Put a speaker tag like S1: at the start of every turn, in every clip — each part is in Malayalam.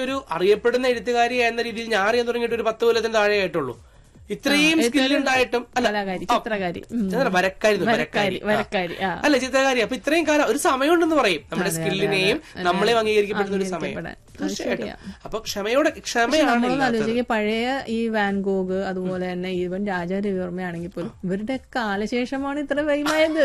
S1: ഒരു അറിയപ്പെടുന്ന എഴുത്തുകാരി എന്ന രീതിയിൽ ഞാൻ അറിയാൻ തുടങ്ങിയിട്ട് ഒരു പത്ത് കൊല്ലത്തിന് താഴെ ആയിട്ടുള്ളൂ ഇത്രയും സ്കിൽ ഉണ്ടായിട്ടും അല്ല
S2: കലാകാരി ചിത്രകാരി ഉം.
S1: ഞാൻ വരക്കാരി എന്ന്,
S2: വരക്കാരി
S1: ആ.
S2: വരക്കാരി ആ
S1: അല്ല ചിത്രകാരി അപ്പൊ ഇത്രയും കാലം ഒരു സമയമുണ്ടെന്ന് പറയും നമ്മുടെ സ്കില്ലിനെയും നമ്മളെയും അംഗീകരിക്കപ്പെടുന്ന ഒരു സമയം
S2: അംഗീകരിക്കപ്പെടാൻ. അത്
S1: തീർച്ചയായിട്ടും അപ്പൊ ക്ഷമയോടെ ക്ഷമയാണ്
S2: നമ്മളൊന്ന് ആലോചിക്കുക പഴയ ഈ വാൻഗോഗ് അതുപോലെ തന്നെ ഈവൻ രാജാരവിവർമ്മയാണെങ്കിൽ പോലും ഇവരുടെ കാലശേഷമാണ് ഇത്ര ഫെയിമായത്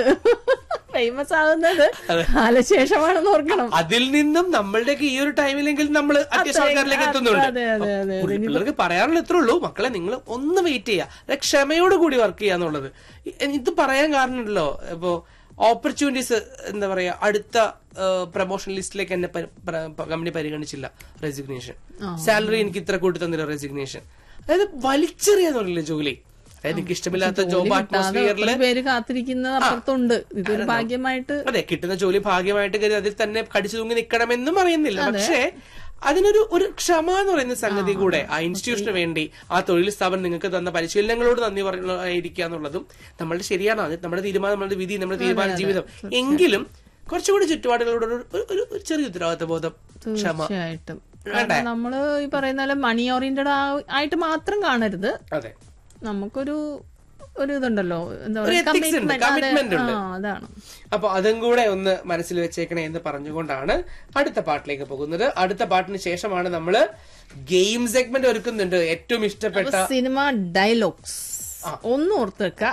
S2: ഫേമസ് ആകുന്നത് കാലശേഷമാണെന്ന് ഓർക്കണം
S1: അതിൽ നിന്നും നമ്മളുടെയൊക്കെ ഈ ഒരു ടൈമിലെങ്കിൽ നമ്മൾ അത്യാവശ്യം ആൾക്കാരിലേക്ക് എത്തുന്നുണ്ട്
S2: അതെ അതെ അതെ
S1: ഒരു പിള്ളേർക്ക് പറയാനുള്ള ഇത്രേ ഉള്ളൂ മക്കളെ നിങ്ങൾ ഒന്ന് വെയിറ്റ് ചെയ്യുക അതായത് ക്ഷമയോട് കൂടി വർക്ക് ചെയ്യാന്നുള്ളത് ഇ- ഇത് പറയാൻ കാരണമുണ്ടല്ലോ ഇപ്പോ ഓപ്പർച്യൂണിറ്റീസ് എന്താ പറയാ അടുത്ത പ്രൊമോഷൻ ലിസ്റ്റിലേക്ക് എന്നെ കമ്പനി പരിഗണിച്ചില്ല റെസിഗ്നേഷൻ സാലറി എനിക്ക് ഇത്ര കൂട്ടി തന്നില്ല റെസിഗ്നേഷൻ അതായത് വലിച്ചെറിയാന്ന് പറയില്ലേ ജോലി അതായത് എനിക്ക് ഇഷ്ടമില്ലാത്ത ജോബ് അറ്റ്മോസ്ഫിയറിൽ
S2: ഒത്തിരി പേര് കാത്തിരിക്കുന്നത് അപ്പുറത്തുണ്ട് ഇതൊരു ഭാഗ്യമായിട്ട്
S1: അതെ കിട്ടുന്ന ജോലി ഭാഗ്യമായിട്ട് കരുതി അതിൽ തന്നെ കടിച്ചു തൂങ്ങി നിൽക്കണമെന്നും പറയുന്നില്ല പക്ഷേ അതിനൊരു ഒരു ക്ഷമ എന്ന് പറയുന്ന സംഗതി കൂടെ ആ ഇൻസ്റ്റിറ്റ്യൂഷന് വേണ്ടി ആ തൊഴിൽ സ്ഥാപനം നിങ്ങൾക്ക് തന്ന പരിശീലനങ്ങളോട് നന്ദി പറയുക എന്നുള്ളതും നമ്മളുടെ ശരിയാണ് അത് നമ്മുടെ തീരുമാനം നമ്മുടെ വിധി നമ്മുടെ തീരുമാന ജീവിതം എങ്കിലും കുറച്ചുകൂടി ചുറ്റുപാടുകളോട് ഒരു- ഒരു- ഒരു ഒരു ചെറിയ ഉത്തരവാദിത്ത ബോധം ക്ഷമ
S2: തീർച്ചയായിട്ടും കാരണം നമ്മള് ഈ പറയുന്ന പോലെ മണി ഓറിയന്റഡ് ആയിട്ട് മാത്രം കാണരുത്
S1: അതെ
S2: നമുക്കൊരു ഒരു ഇതുണ്ടല്ലോ എന്താ
S1: ഒരു
S2: പറയുക
S1: ethics ഉണ്ട്, commitment ഉണ്ട്.
S2: അതാണ്
S1: അപ്പൊ അതും കൂടെ ഒന്ന് മനസ്സിൽ വെച്ചേക്കണേ എന്ന് പറഞ്ഞുകൊണ്ടാണ് അടുത്ത പാട്ടിലേക്ക് പോകുന്നത് അടുത്ത പാട്ടിന് ശേഷമാണ് നമ്മള് ഗെയിം സെഗ്മെന്റ് ഒരുക്കുന്നുണ്ട് ഏറ്റവും ഇഷ്ടപ്പെട്ട
S2: സിനിമ ഡയലോഗ്സ് ഒന്ന് ഓർത്ത് വെക്ക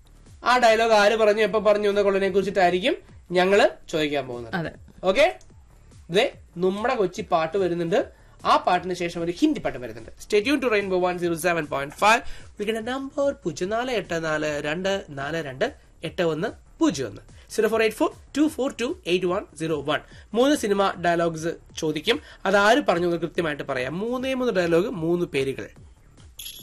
S1: ആ ഡയലോഗ് ആര് പറഞ്ഞു എപ്പോ പറഞ്ഞു എന്ന കൊള്ളനെ കുറിച്ചിട്ടായിരിക്കും ഞങ്ങള് ചോദിക്കാൻ പോകുന്നത്
S2: അതെ
S1: ഓക്കെ ഇതേ നമ്മുടെ കൊച്ചി പാട്ട് വരുന്നുണ്ട് ആ പാട്ടിന് ശേഷം ഒരു ഹിന്ദി പാട്ട് വരുന്നുണ്ട് stay tuned to rainbow one zero seven point five വിളിക്കേണ്ട നമ്പർ പൂജ്യം നാല് എട്ട് നാല് രണ്ട് നാല് രണ്ട് എട്ട് ഒന്ന് പൂജ്യം ഒന്ന് zero four eight four two four two eight one zero one മൂന്ന് സിനിമ ഡയലോഗ്സ് ചോദിക്കും അത് ആര് പറഞ്ഞു എന്ന് കൃത്യമായിട്ട് പറയാം മൂന്നേ മൂന്ന് ഡയലോഗ് മൂന്ന് പേരുകൾ